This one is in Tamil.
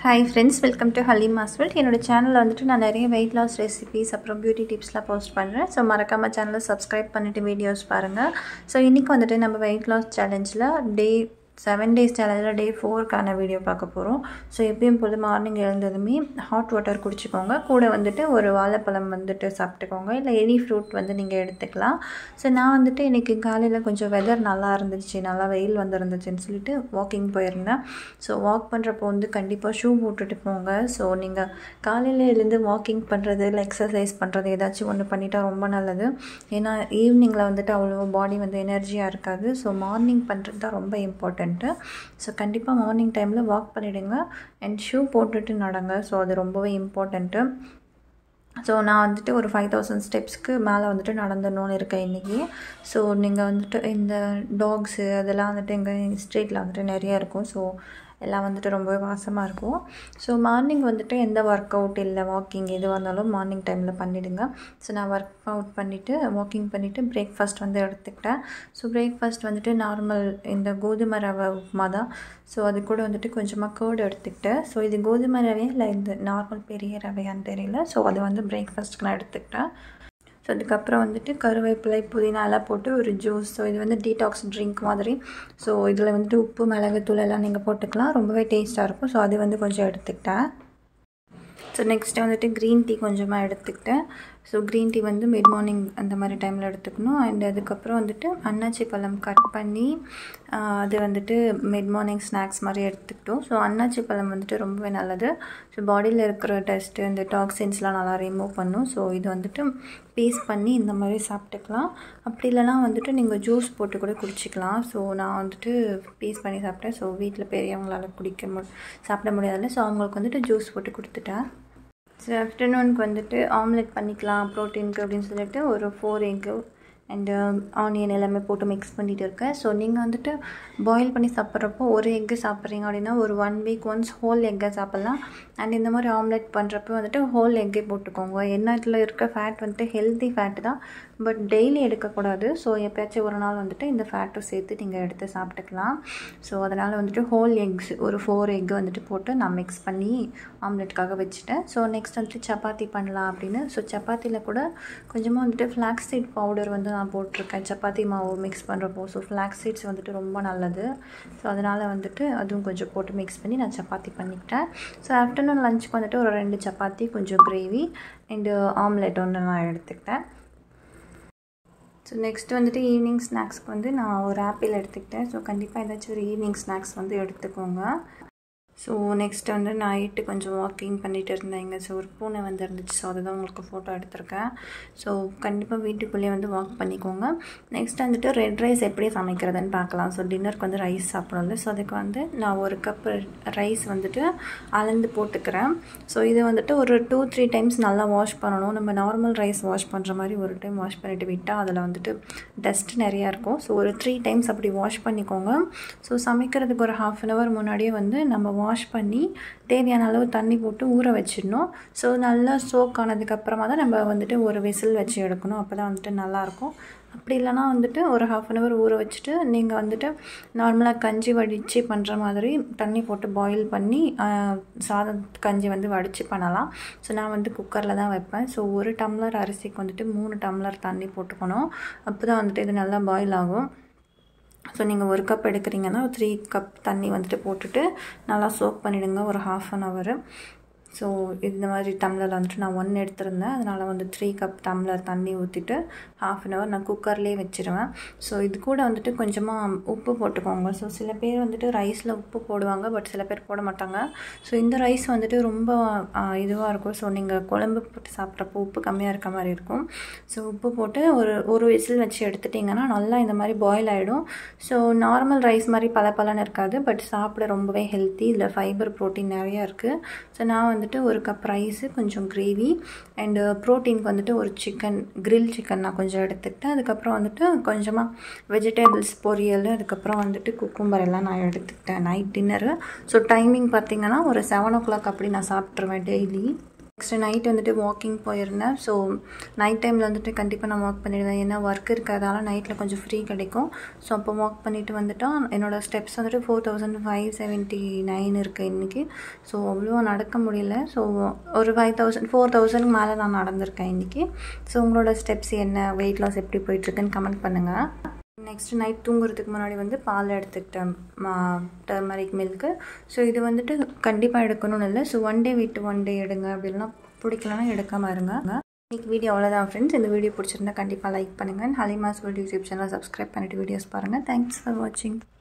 hi friends welcome to Halima's world என்னோட சேனலில் வந்துட்டு நான் நிறைய வெயிட் லாஸ் ரெசிபீஸ் அப்புறம் பியூட்டி டிப்ஸ்லாம் போஸ்ட் பண்ணுறேன் ஸோ மறக்காமல் சேனலை சப்ஸ்கிரைப் பண்ணிவிட்டு வீடியோஸ் பாருங்கள் ஸோ இன்றைக்கி வந்துட்டு நம்ம வெயிட் லாஸ் சேலஞ்சில் டே செவன் டேஸ் சேலஞ்சில் டே ஃபோருக்கான வீடியோ பார்க்க போகிறோம் ஸோ எப்பயும் போது மார்னிங் எழுந்ததுமே ஹாட் வாட்டர் குடிச்சிக்கோங்க கூட வந்துட்டு ஒரு வாழைப்பழம் வந்துட்டு சாப்பிட்டுக்கோங்க இல்லை எனி ஃப்ரூட் வந்து நீங்கள் எடுத்துக்கலாம் ஸோ நான் வந்துட்டு இன்றைக்கி காலையில் கொஞ்சம் வெதர் நல்லா இருந்துச்சு நல்லா வெயில் வந்துருந்துச்சுன்னு சொல்லிட்டு வாக்கிங் போயிருந்தேன் ஸோ வாக் பண்ணுறப்போ வந்து கண்டிப்பாக ஷூ போட்டுட்டு போங்க ஸோ நீங்கள் காலையில் எழுந்து வாக்கிங் பண்ணுறது இல்லை எக்ஸசைஸ் பண்ணுறது ஏதாச்சும் ஒன்று பண்ணிட்டா ரொம்ப நல்லது ஏன்னா ஈவினிங்கில் வந்துட்டு அவ்வளோ பாடி வந்து எனர்ஜியாக இருக்காது ஸோ மார்னிங் பண்ணுறது தான் ரொம்ப இம்பார்ட்டண்ட்டு ஸோ கண்டிப்பாக மார்னிங் டைமில் வாக் பண்ணிவிடுங்க அண்ட் ஷூ போட்டுட்டு நடங்க ஸோ அது ரொம்பவே இம்பார்ட்டண்ட்டு ஸோ நான் வந்துட்டு ஒரு ஃபைவ் தௌசண்ட் ஸ்டெப்ஸ்க்கு மேலே வந்துட்டு நடந்துடணும்னு இருக்கேன் இன்றைக்கி ஸோ நீங்கள் வந்துட்டு இந்த டாக்ஸு அதெல்லாம் வந்துட்டு எங்கள் ஸ்ட்ரீட்டில் வந்துட்டு நிறைய இருக்கும் ஸோ எல்லாம் வந்துட்டு ரொம்பவே வாசமாக இருக்கும் ஸோ மார்னிங் வந்துட்டு எந்த ஒர்க் அவுட் இல்லை வாக்கிங் எதுவாக இருந்தாலும் மார்னிங் டைமில் பண்ணிவிடுங்க ஸோ நான் ஒர்க் அவுட் பண்ணிவிட்டு வாக்கிங் பண்ணிவிட்டு பிரேக்ஃபாஸ்ட் வந்து எடுத்துக்கிட்டேன் ஸோ பிரேக்ஃபாஸ்ட் வந்துட்டு நார்மல் இந்த கோதுமை ரவை உப்புமா தான் ஸோ அது கூட வந்துட்டு கொஞ்சமாக கேர்டு எடுத்துக்கிட்டேன் ஸோ இது கோதுமை ரவையா இல்லை இந்த நார்மல் பெரிய ரவையான்னு தெரியல ஸோ அது வந்து பிரேக்ஃபாஸ்ட்டுக்கு நான் எடுத்துக்கிட்டேன் ஸோ அதுக்கப்புறம் வந்துட்டு கருவேப்பிலை புதினா எல்லாம் போட்டு ஒரு ஜூஸ் ஸோ இது வந்து டீடாக்ஸ் ட்ரிங்க் மாதிரி ஸோ இதில் வந்துட்டு உப்பு மிளகுத்தூள் எல்லாம் நீங்கள் போட்டுக்கலாம் ரொம்பவே டேஸ்ட்டாக இருக்கும் ஸோ அது வந்து கொஞ்சம் எடுத்துக்கிட்டேன் ஸோ நெக்ஸ்ட்டு வந்துட்டு க்ரீன் டீ கொஞ்சமாக எடுத்துக்கிட்டேன் ஸோ க்ரீன் டீ வந்து மிட் மார்னிங் அந்த மாதிரி டைமில் எடுத்துக்கணும் அண்ட் அதுக்கப்புறம் வந்துட்டு அன்னாச்சி பழம் கட் பண்ணி அது வந்துட்டு மிட் மார்னிங் ஸ்நாக்ஸ் மாதிரி எடுத்துக்கிட்டோம் ஸோ அன்னாச்சி பழம் வந்துட்டு ரொம்பவே நல்லது ஸோ பாடியில் இருக்கிற டஸ்ட்டு இந்த டாக்ஸின்ஸ்லாம் நல்லா ரிமூவ் பண்ணும் ஸோ இது வந்துட்டு பீஸ் பண்ணி இந்த மாதிரி சாப்பிட்டுக்கலாம் அப்படி இல்லைனா வந்துட்டு நீங்கள் ஜூஸ் போட்டு கூட குடிச்சிக்கலாம் ஸோ நான் வந்துட்டு பீஸ் பண்ணி சாப்பிட்டேன் ஸோ வீட்டில் பெரியவங்களால் குடிக்க மு சாப்பிட முடியாதுல்ல ஸோ அவங்களுக்கு வந்துட்டு ஜூஸ் போட்டு கொடுத்துட்டேன் ஸோ ஆஃப்டர்நூனுக்கு வந்துட்டு ஆம்லெட் பண்ணிக்கலாம் ப்ரோட்டீனுக்கு அப்படின்னு சொல்லிட்டு ஒரு ஃபோர் எக்கு அண்டு ஆனியன் எல்லாமே போட்டு மிக்ஸ் பண்ணிகிட்டு இருக்கேன் ஸோ நீங்கள் வந்துட்டு பாயில் பண்ணி சாப்பிட்றப்போ ஒரு எக்கு சாப்பிட்றீங்க அப்படின்னா ஒரு ஒன் வீக் ஒன்ஸ் ஹோல் எக்கை சாப்பிட்லாம் அண்ட் இந்த மாதிரி ஆம்லெட் பண்ணுறப்போ வந்துட்டு ஹோல் எக்கே போட்டுக்கோங்க எண்ணெயில் இருக்க ஃபேட் வந்துட்டு ஹெல்த்தி ஃபேட்டு தான் பட் டெய்லி எடுக்கக்கூடாது ஸோ எப்போயாச்சும் ஒரு நாள் வந்துட்டு இந்த ஃபேட்டும் சேர்த்து நீங்கள் எடுத்து சாப்பிட்டுக்கலாம் ஸோ அதனால் வந்துட்டு ஹோல் எக்ஸ் ஒரு ஃபோர் எக்கு வந்துட்டு போட்டு நான் மிக்ஸ் பண்ணி ஆம்லெட்டுக்காக வச்சுட்டேன் ஸோ நெக்ஸ்ட் வந்துட்டு சப்பாத்தி பண்ணலாம் அப்படின்னு ஸோ சப்பாத்தியில் கூட கொஞ்சமாக வந்துட்டு ஃப்ளாக்ஸ் சீட் பவுடர் வந்து நான் போட்டிருக்கேன் சப்பாத்தி மாவு மிக்ஸ் பண்ணுறப்போ ஸோ ஃப்ளாக்ஸ் சீட்ஸ் வந்துட்டு ரொம்ப நல்லது ஸோ அதனால் வந்துட்டு அதுவும் கொஞ்சம் போட்டு மிக்ஸ் பண்ணி நான் சப்பாத்தி பண்ணிக்கிட்டேன் ஸோ ஆஃப்டர்நூன் லஞ்சுக்கு வந்துட்டு ஒரு ரெண்டு சப்பாத்தி கொஞ்சம் கிரேவி அண்டு ஆம்லெட் ஒன்று நான் எடுத்துக்கிட்டேன் ஸோ நெக்ஸ்ட் வந்துட்டு ஈவினிங் ஸ்நாக்ஸ்க்கு வந்து நான் ஒரு ஆப்பிள் எடுத்துக்கிட்டேன் ஸோ கண்டிப்பாக ஏதாச்சும் ஒரு ஈவினிங் ஸ்நாக்ஸ் வந்து எடுத்துக்கோங்க ஸோ நெக்ஸ்ட் வந்து நைட்டு கொஞ்சம் வாக்கிங் பண்ணிகிட்டு இருந்தேன் இங்கே ஸோ ஒரு பூனை வந்து இருந்துச்சு ஸோ அதுதான் உங்களுக்கு ஃபோட்டோ எடுத்திருக்கேன் ஸோ கண்டிப்பாக வீட்டுக்குள்ளேயே வந்து வாக் பண்ணிக்கோங்க நெக்ஸ்ட் வந்துட்டு ரெட் ரைஸ் எப்படி சமைக்கிறதுன்னு பார்க்கலாம் ஸோ டின்னருக்கு வந்து ரைஸ் சாப்பிடணும்ல ஸோ அதுக்கு வந்து நான் ஒரு கப் ரைஸ் வந்துட்டு அளந்து போட்டுக்கிறேன் ஸோ இது வந்துட்டு ஒரு டூ த்ரீ டைம்ஸ் நல்லா வாஷ் பண்ணணும் நம்ம நார்மல் ரைஸ் வாஷ் பண்ணுற மாதிரி ஒரு டைம் வாஷ் பண்ணிவிட்டு விட்டால் அதில் வந்துட்டு டஸ்ட் நிறையா இருக்கும் ஸோ ஒரு த்ரீ டைம்ஸ் அப்படி வாஷ் பண்ணிக்கோங்க ஸோ சமைக்கிறதுக்கு ஒரு ஹாஃப் அன் ஹவர் முன்னாடியே வந்து நம்ம வாஷ் பண்ணி தேவையான அளவு தண்ணி போட்டு ஊற வச்சிடணும் ஸோ நல்லா சோக் ஆனதுக்கப்புறமா தான் நம்ம வந்துட்டு ஒரு விசில் வச்சு எடுக்கணும் அப்போ தான் வந்துட்டு நல்லாயிருக்கும் அப்படி இல்லைனா வந்துட்டு ஒரு ஹாஃப் அன் ஹவர் ஊற வச்சுட்டு நீங்கள் வந்துட்டு நார்மலாக கஞ்சி வடித்து பண்ணுற மாதிரி தண்ணி போட்டு பாயில் பண்ணி சாதம் கஞ்சி வந்து வடித்து பண்ணலாம் ஸோ நான் வந்து குக்கரில் தான் வைப்பேன் ஸோ ஒரு டம்ளர் அரிசிக்கு வந்துட்டு மூணு டம்ளர் தண்ணி போட்டுக்கணும் அப்போ தான் வந்துட்டு இது நல்லா பாயில் ஆகும் ஸோ நீங்கள் ஒரு கப் எடுக்கிறீங்கன்னா த்ரீ கப் தண்ணி வந்துட்டு போட்டுட்டு நல்லா சோக் பண்ணிவிடுங்க ஒரு ஹாஃப் அன் ஹவரு ஸோ இந்த மாதிரி டம்ளர் வந்துட்டு நான் ஒன் எடுத்திருந்தேன் அதனால் வந்து த்ரீ கப் டம்ளர் தண்ணி ஊற்றிட்டு ஹாஃப் அன் ஹவர் நான் குக்கர்லேயே வச்சுருவேன் ஸோ இது கூட வந்துட்டு கொஞ்சமாக உப்பு போட்டுக்கோங்க ஸோ சில பேர் வந்துட்டு ரைஸில் உப்பு போடுவாங்க பட் சில பேர் போட மாட்டாங்க ஸோ இந்த ரைஸ் வந்துட்டு ரொம்ப இதுவாக இருக்கும் ஸோ நீங்கள் குழம்பு போட்டு சாப்பிட்றப்போ உப்பு கம்மியாக இருக்க மாதிரி இருக்கும் ஸோ உப்பு போட்டு ஒரு ஒரு விசில் வச்சு எடுத்துட்டிங்கன்னா நல்லா இந்த மாதிரி பாயில் ஆகிடும் ஸோ நார்மல் ரைஸ் மாதிரி பல பலன்னு இருக்காது பட் சாப்பிட ரொம்பவே ஹெல்த்தி இதில் ஃபைபர் ப்ரோட்டீன் நிறையா இருக்குது ஸோ நான் வந்து வந்துட்டு ஒரு கப் ரைஸு கொஞ்சம் கிரேவி அண்டு ப்ரோட்டீனுக்கு வந்துட்டு ஒரு சிக்கன் கிரில் சிக்கன் நான் கொஞ்சம் எடுத்துக்கிட்டேன் அதுக்கப்புறம் வந்துட்டு கொஞ்சமாக வெஜிடபிள்ஸ் பொரியல் அதுக்கப்புறம் வந்துட்டு குக்கும்பர் எல்லாம் நான் எடுத்துக்கிட்டேன் நைட் டின்னரு ஸோ டைமிங் பார்த்திங்கன்னா ஒரு செவன் ஓ கிளாக் அப்படி நான் சாப்பிட்ருவேன் டெய்லி நெக்ஸ்ட்டு நைட் வந்துட்டு வாக்கிங் போயிருந்தேன் ஸோ நைட் டைமில் வந்துட்டு கண்டிப்பாக நான் வாக் பண்ணிடுவேன் ஏன்னா ஒர்க் இருக்கிறதால நைட்டில் கொஞ்சம் ஃப்ரீ கிடைக்கும் ஸோ அப்போ வாக் பண்ணிவிட்டு வந்துட்டோம் என்னோடய ஸ்டெப்ஸ் வந்துட்டு four thousand five seventy nine இருக்குது இன்றைக்கி ஸோ அவ்வளோ நடக்க முடியல ஸோ ஒரு ஃபைவ் தௌசண்ட் ஃபோர் தௌசண்ட்க்கு மேலே நான் நடந்திருக்கேன் இன்றைக்கி ஸோ உங்களோட ஸ்டெப்ஸ் என்ன வெயிட் லாஸ் எப்படி போயிட்டுருக்குன்னு கமெண்ட் பண்ணுங்கள் நெக்ஸ்ட் நைட் தூங்குறதுக்கு முன்னாடி வந்து பால் எடுத்துக்கிட்டேன் டர்மரிக் மில்க்கு ஸோ இது வந்துட்டு கண்டிப்பாக எடுக்கணும்னு இல்லை ஸோ ஒன் டே விட்டு ஒன் டே எடுங்க அப்படின்னா பிடிக்கலன்னா எடுக்காமல் இருங்க இன்றைக்கி வீடியோ அவ்வளோதான் ஃப்ரெண்ட்ஸ் இந்த வீடியோ பிடிச்சிருந்தா கண்டிப்பாக லைக் பண்ணுங்கள் Halima's world YouTube channel subscribe பண்ணிவிட்டு வீடியோஸ் பாருங்கள் தேங்க்ஸ் ஃபார் வாட்சிங்